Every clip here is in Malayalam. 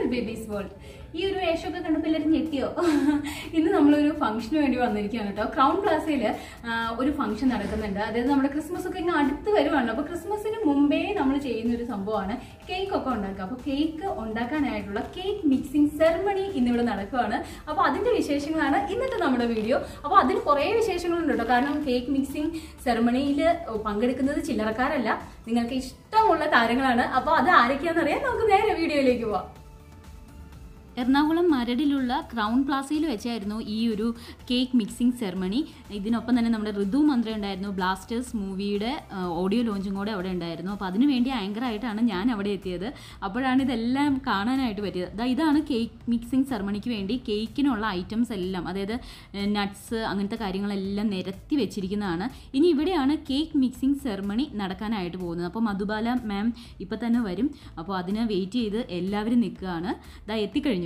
ബേബീസ് വേൾഡ് ഈ ഒരു വേഷമൊക്കെ കണ്ടപ്പോൾ എല്ലാവരും ഞെട്ടിയോ ഇന്ന് നമ്മളൊരു ഫംഗ്ഷന് വേണ്ടി വന്നിരിക്കുകയാണ് കേട്ടോ ക്രൗൺ പ്ലാസയിൽ ഒരു ഫംഗ്ഷൻ നടക്കുന്നുണ്ട് അതായത് നമ്മുടെ ക്രിസ്മസ് ഒക്കെ ഇങ്ങനെ അടുത്ത് വരുവാണ് അപ്പോൾ ക്രിസ്മസിന് മുമ്പേ നമ്മൾ ചെയ്യുന്ന ഒരു സംഭവമാണ് കേക്ക് ഒക്കെ ഉണ്ടാക്കുക അപ്പോൾ കേക്ക് ഉണ്ടാക്കാനായിട്ടുള്ള കേക്ക് മിക്സിംഗ് സെറമണി ഇന്നിവിടെ നടക്കുവാണ് അപ്പോൾ അതിന്റെ വിശേഷങ്ങളാണ് ഇന്നത്തെ നമ്മുടെ വീഡിയോ അപ്പോൾ അതിൽ കുറേ വിശേഷങ്ങളുണ്ട് കേട്ടോ കാരണം കേക്ക് മിക്സിംഗ് സെറമണിയിൽ പങ്കെടുക്കുന്നത് ചില്ലറക്കാരല്ല നിങ്ങൾക്ക് ഇഷ്ടമുള്ള താരങ്ങളാണ് അപ്പോൾ അത് ആരൊക്കെയാണെന്ന് അറിയാൻ നമുക്ക് നേരെ വീഡിയോയിലേക്ക് പോവാം എറണാകുളം മരടിലുള്ള ക്രൗൺ പ്ലാസയിൽ വെച്ചായിരുന്നു ഈ ഒരു കേക്ക് മിക്സിംഗ് സെറമണി ഇതിനൊപ്പം തന്നെ നമ്മുടെ ഋതു മന്ത്ര ഉണ്ടായിരുന്നു ബ്ലാസ്റ്റേഴ്സ് മൂവിയുടെ ഓഡിയോ ലോഞ്ചും കൂടെ അവിടെ ഉണ്ടായിരുന്നു അപ്പോൾ അതിനു വേണ്ടി ആങ്കറായിട്ടാണ് ഞാൻ അവിടെ എത്തിയത് അപ്പോഴാണ് ഇതെല്ലാം കാണാനായിട്ട് പറ്റിയത് ദാ ഇതാണ് കേക്ക് മിക്സിംഗ് സെറമണിക്ക് വേണ്ടി കേക്കിനുള്ള ഐറ്റംസ് എല്ലാം അതായത് നട്ട്സ് അങ്ങനത്തെ കാര്യങ്ങളെല്ലാം നിരത്തി വെച്ചിരിക്കുന്നതാണ് ഇനി ഇവിടെയാണ് കേക്ക് മിക്സിംഗ് സെറമണി നടക്കാനായിട്ട് പോകുന്നത് അപ്പോൾ മധുബാല മാം ഇപ്പം തന്നെ വരും അപ്പോൾ അതിന് വെയിറ്റ് ചെയ്ത് എല്ലാവരും നിൽക്കുകയാണ് ദാ എത്തിക്കഴിഞ്ഞു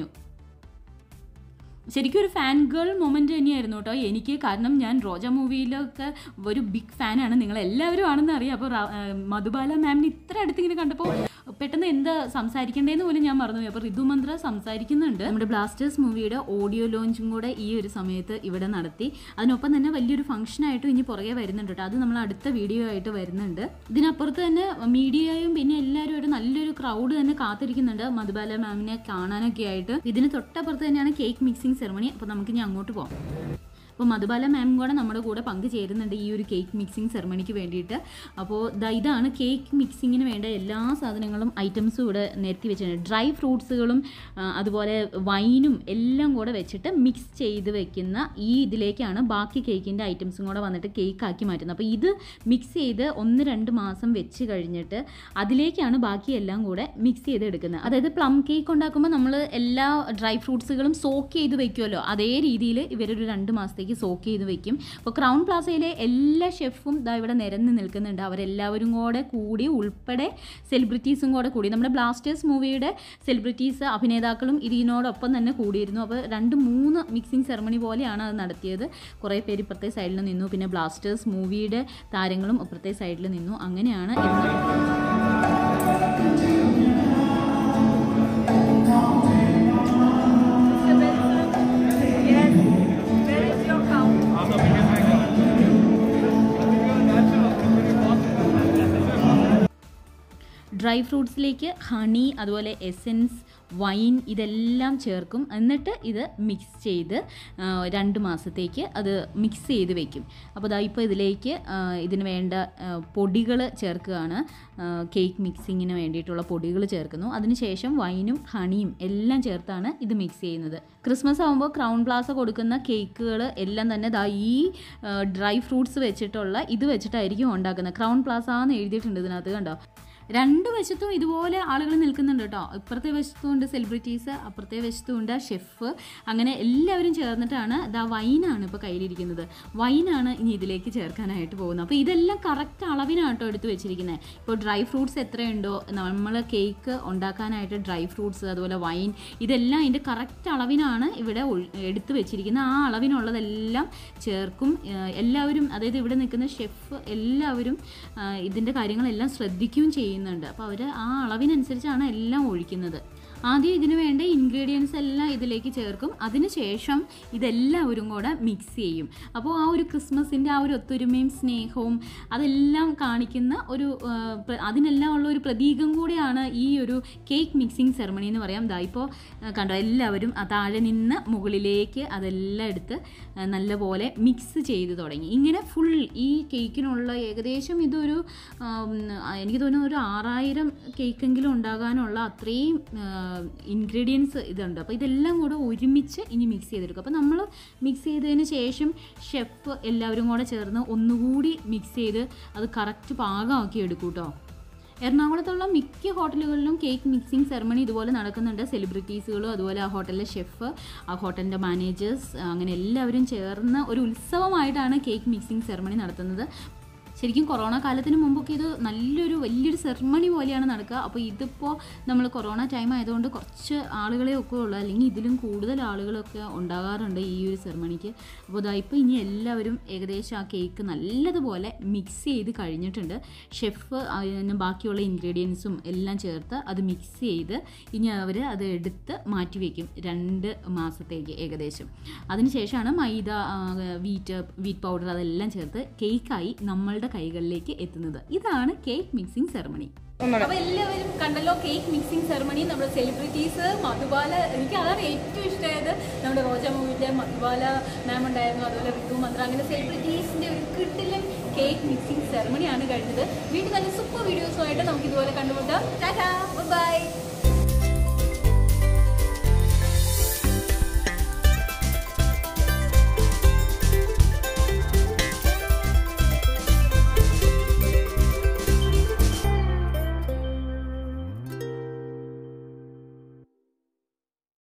ശരിക്കും ഒരു ഫാൻ ഗേൾ മൊമെൻ്റ് തന്നെയായിരുന്നു കേട്ടോ എനിക്ക് കാരണം ഞാൻ റോജ മൂവിയിലൊക്കെ ഒരു ബിഗ് ഫാനാണ് നിങ്ങൾ എല്ലാവരും ആണെന്ന് അറിയാം അപ്പോൾ റാ- ഏഹ് മധുബാല മാമിന് ഇത്ര അടുത്ത് ഇങ്ങനെ കണ്ടപ്പോൾ പെട്ടെന്ന് എന്താ സംസാരിക്കേണ്ടതെന്ന് പോലും ഞാൻ മറന്നുപോയി അപ്പോൾ ഋതു മന്ത്ര സംസാരിക്കുന്നുണ്ട് നമ്മുടെ ബ്ലാസ്റ്റേഴ്സ് മൂവിയുടെ ഓഡിയോ ലോഞ്ചും കൂടെ ഈ ഒരു സമയത്ത് ഇവിടെ നടത്തി അതിനൊപ്പം തന്നെ വലിയൊരു ഫംഗ്ഷനായിട്ടും ഇനി പുറകെ വരുന്നുണ്ട് കേട്ടോ അത് നമ്മൾ അടുത്ത വീഡിയോ ആയിട്ട് വരുന്നുണ്ട് ഇതിനപ്പുറത്ത് തന്നെ മീഡിയയും പിന്നെ എല്ലാവരുമായിട്ട് നല്ലൊരു ക്രൗഡ് തന്നെ കാത്തിരിക്കുന്നുണ്ട് മധുബാല മാമിനെ കാണാനൊക്കെ ആയിട്ട് ഇതിന് തൊട്ടപ്പുറത്ത് തന്നെയാണ് കേക്ക് മിക്സിംഗ് സെറമണി അപ്പോൾ നമുക്ക് ഇനി അങ്ങോട്ട് പോകാം അപ്പോൾ മധുബാല മാം കൂടെ നമ്മുടെ കൂടെ പങ്കുചേരുന്നുണ്ട് ഈ ഒരു കേക്ക് മിക്സിംഗ് സെറമണിക്ക് വേണ്ടിയിട്ട് അപ്പോൾ ദാ ഇതാണ് കേക്ക് മിക്സിങ്ങിന് വേണ്ട എല്ലാ സാധനങ്ങളും ഐറ്റംസും ഇവിടെ നിരത്തി വെച്ചിട്ടുണ്ട് ഡ്രൈ ഫ്രൂട്ട്സുകളും ആ, അതുപോലെ വൈനും എല്ലാം കൂടെ വെച്ചിട്ട് മിക്സ് ചെയ്ത് വെക്കുന്ന ഈ ഇതിലേക്കാണ് ബാക്കി കേക്കിൻ്റെ ഐറ്റംസും കൂടെ വന്നിട്ട് കേക്ക് ആക്കി മാറ്റുന്നത് അപ്പോൾ ഇത് മിക്സ് ചെയ്ത് ഒന്ന് രണ്ട് മാസം വെച്ച് കഴിഞ്ഞിട്ട് അതിലേക്കാണ് ബാക്കി എല്ലാം കൂടെ മിക്സ് ചെയ്ത് എടുക്കുന്നത് അതായത് പ്ലം കേക്ക് ഉണ്ടാക്കുമ്പോൾ നമ്മൾ എല്ലാ ഡ്രൈ ഫ്രൂട്ട്സുകളും സോക്ക് ചെയ്ത് വെക്കുമല്ലോ അതേ രീതിയിൽ ഇവരൊരു രണ്ട് മാസത്തേക്ക് സോക്ക് ചെയ്ത് വെക്കും അപ്പോൾ ക്രൗൺ പ്ലാസയിലെ എല്ലാ ഷെഫും ഇതാ ഇവിടെ നിരന്ന് നിൽക്കുന്നുണ്ട് അവരെല്ലാവരും കൂടെ കൂടി ഉൾപ്പെടെ സെലിബ്രിറ്റീസും കൂടെ കൂടി നമ്മുടെ ബ്ലാസ്റ്റേഴ്സ് മൂവിയുടെ സെലിബ്രിറ്റീസ് അഭിനേതാക്കളും ഇതിനോടൊപ്പം തന്നെ കൂടിയിരുന്നു അപ്പോൾ രണ്ട് മൂന്ന് മിക്സിംഗ് സെറമണി പോലെയാണ് അത് നടത്തിയത് കുറേ പേര് ഇപ്പുറത്തെ സൈഡിൽ നിന്നു പിന്നെ ബ്ലാസ്റ്റേഴ്സ് മൂവിയുടെ താരങ്ങളും ഇപ്പുറത്തെ സൈഡിൽ നിന്നു അങ്ങനെയാണ് ഇന്ന് ഡ്രൈ ഫ്രൂട്ട്സിലേക്ക് ഹണി അതുപോലെ എസെൻസ് വൈൻ ഇതെല്ലാം ചേർക്കും എന്നിട്ട് ഇത് മിക്സ് ചെയ്ത് ആ, രണ്ട് മാസത്തേക്ക് അത് മിക്സ് ചെയ്ത് വെക്കും അപ്പോൾ ദാ ഇപ്പോൾ ഇതിലേക്ക് ആ, ഇതിന് വേണ്ട പൊടികൾ ചേർക്കുകയാണ് ആ, കേക്ക് മിക്സിങ്ങിന് വേണ്ടിയിട്ടുള്ള പൊടികൾ ചേർക്കുന്നു അതിനുശേഷം വൈനും ഹണിയും എല്ലാം ചേർത്താണ് ഇത് മിക്സ് ചെയ്യുന്നത് ക്രിസ്മസ് ആകുമ്പോൾ ക്രൗൺ പ്ലാസ കൊടുക്കുന്ന കേക്കുകൾ എല്ലാം തന്നെ ദാ ഈ ഡ്രൈ ഫ്രൂട്ട്സ് വെച്ചിട്ടുള്ള ഇത് വെച്ചിട്ടായിരിക്കും ഉണ്ടാക്കുന്നത് ക്രൗൺ പ്ലാസ എന്ന് എഴുതിയിട്ടുണ്ട് ഇതിനകത്ത് കണ്ടോ രണ്ട് വശത്തും ഇതുപോലെ ആളുകൾ നിൽക്കുന്നുണ്ട് കേട്ടോ ഇപ്പുറത്തെ വശത്തും ഉണ്ട് സെലിബ്രിറ്റീസ് അപ്പുറത്തെ വശത്തും ഉണ്ട് ഷെഫ് അങ്ങനെ എല്ലാവരും ചേർന്നിട്ടാണ് ദാ വൈനാണ് ഇപ്പോൾ കയ്യിലിരിക്കുന്നത് വൈനാണ് ഇനി ഇതിലേക്ക് ചേർക്കാനായിട്ട് പോകുന്നത് അപ്പോൾ ഇതെല്ലാം കറക്റ്റ് അളവിനാണ് കേട്ടോ എടുത്ത് വെച്ചിരിക്കുന്നത് ഇപ്പോൾ ഡ്രൈ ഫ്രൂട്ട്സ് എത്രയുണ്ടോ നമ്മൾ കേക്ക് ഉണ്ടാക്കാനായിട്ട് ഡ്രൈ ഫ്രൂട്ട്സ് അതുപോലെ വൈൻ ഇതെല്ലാം അതിൻ്റെ കറക്റ്റ് അളവിനാണ് ഇവിടെ ഒഴി- എടുത്ത് വെച്ചിരിക്കുന്നത് ആ അളവിനുള്ളതെല്ലാം ചേർക്കും ഏഹ് എല്ലാവരും അതായത് ഇവിടെ നിൽക്കുന്ന ഷെഫ് എല്ലാവരും ആഹ് ഇതിൻ്റെ കാര്യങ്ങളെല്ലാം ശ്രദ്ധിക്കുകയും ചെയ്യുന്നുണ്ട് അപ്പോൾ അവർ ആ അളവിനനുസരിച്ചാണ് എല്ലാം ഒഴിക്കുന്നത് ആദ്യം ഇതിന് വേണ്ട ഇൻഗ്രീഡിയൻസ് എല്ലാം ഇതിലേക്ക് ചേർക്കും അതിനുശേഷം ഇതെല്ലാവരും കൂടെ മിക്സ് ചെയ്യും അപ്പോൾ ആ ഒരു ക്രിസ്മസിൻ്റെ ആ ഒരു ഒത്തൊരുമയും സ്നേഹവും അതെല്ലാം കാണിക്കുന്ന ഒരു ആ, പ്ര- അതിനെല്ലാം ഉള്ള ഒരു പ്രതീകം കൂടിയാണ് ഈ ഒരു കേക്ക് മിക്സിംഗ് സെറമണി എന്ന് പറയാം ദാ ഇപ്പോൾ ആ, കണ്ടോ എല്ലാവരും ആ താഴെ നിന്ന് മുകളിലേക്ക് അതെല്ലാം എടുത്ത് ആ, നല്ലപോലെ മിക്സ് ചെയ്ത് തുടങ്ങി ഇങ്ങനെ ഫുൾ ഈ കേക്കിനുള്ള ഏകദേശം ഇതൊരു ആം, ആ, എനിക്ക് തോന്നുന്നു ഒരു ആറായിരം കേക്കെങ്കിലും ഉണ്ടാകാനുള്ള അത്രയും ഇൻഗ്രീഡിയൻസ് ഇതുണ്ട് അപ്പോൾ ഇതെല്ലാം കൂടെ ഒരുമിച്ച് ഇനി മിക്സ് ചെയ്തെടുക്കും അപ്പോൾ നമ്മൾ മിക്സ് ചെയ്തതിന് ശേഷം ഷെഫ് എല്ലാവരും കൂടെ ചേർന്ന് ഒന്നുകൂടി മിക്സ് ചെയ്ത് അത് കറക്റ്റ് പാകമാക്കി എടുക്കും കേട്ടോ എറണാകുളത്തുള്ള മിക്ക ഹോട്ടലുകളിലും കേക്ക് മിക്സിംഗ് സെറമണി ഇതുപോലെ നടക്കുന്നുണ്ട് സെലിബ്രിറ്റീസുകളും അതുപോലെ ആ ഹോട്ടലിലെ ഷെഫ് ആ ഹോട്ടലിൻ്റെ മാനേജേഴ്സ് അങ്ങനെ എല്ലാവരും ചേർന്ന് ഒരു ഉത്സവമായിട്ടാണ് കേക്ക് മിക്സിംഗ് സെറമണി നടത്തുന്നത് ശരിക്കും കൊറോണ കാലത്തിന് മുമ്പൊക്കെ ഇത് നല്ലൊരു വലിയൊരു സെറമണി പോലെയാണ് നടക്കുക അപ്പോൾ ഇതിപ്പോൾ നമ്മൾ കൊറോണ ടൈം ആയതുകൊണ്ട് കുറച്ച് ആളുകളെ ഒക്കെ ഉള്ളൂ അല്ലെങ്കിൽ ഇതിലും കൂടുതൽ ആളുകളൊക്കെ ഉണ്ടാകാറുണ്ട് ഈ ഒരു സെറമണിക്ക് അപ്പോൾ ഇതാ ഇപ്പോൾ ഇനി എല്ലാവരും ഏകദേശം ആ കേക്ക് നല്ലതുപോലെ മിക്സ് ചെയ്ത് കഴിഞ്ഞിട്ടുണ്ട് ഷെഫ് അതിന് ബാക്കിയുള്ള ഇൻഗ്രീഡിയൻസും എല്ലാം ചേർത്ത് അത് മിക്സ് ചെയ്ത് ഇനി അവർ അത് എടുത്ത് മാറ്റി വയ്ക്കും രണ്ട് മാസത്തേക്ക് ഏകദേശം അതിനുശേഷമാണ് മൈദ ആ, വീറ്റ് വീറ്റ് പൗഡർ അതെല്ലാം ചേർത്ത് കേക്കായി നമ്മളുടെ കൈകളിലേക്ക് എത്തുന്നത് ഇതാണ് കേക്ക് മിക്സിംഗ് സെറമണി അപ്പൊ എല്ലാവരും കണ്ടല്ലോ കേക്ക് മിക്സിംഗ് സെറമണി നമ്മുടെ സെലിബ്രിറ്റീസ് മധുബാല എനിക്ക് അതാണ് ഏറ്റവും ഇഷ്ടമായത് നമ്മുടെ റോജ മൂവിന്റെ മധുബാല മാം ഉണ്ടായിരുന്നു അതുപോലെ ഋതു മന്ത്ര അങ്ങനെ സെലിബ്രിറ്റീസിന്റെ ഒരു കിട്ടിലും കേക്ക് മിക്സിംഗ് സെറമണിയാണ് കഴിഞ്ഞത് വീണ്ടും നല്ല സൂപ്പർ വീഡിയോസുമായിട്ട് നമുക്ക് ഇതുപോലെ കണ്ടുമുട്ടാം ടാറ്റാ ബൈ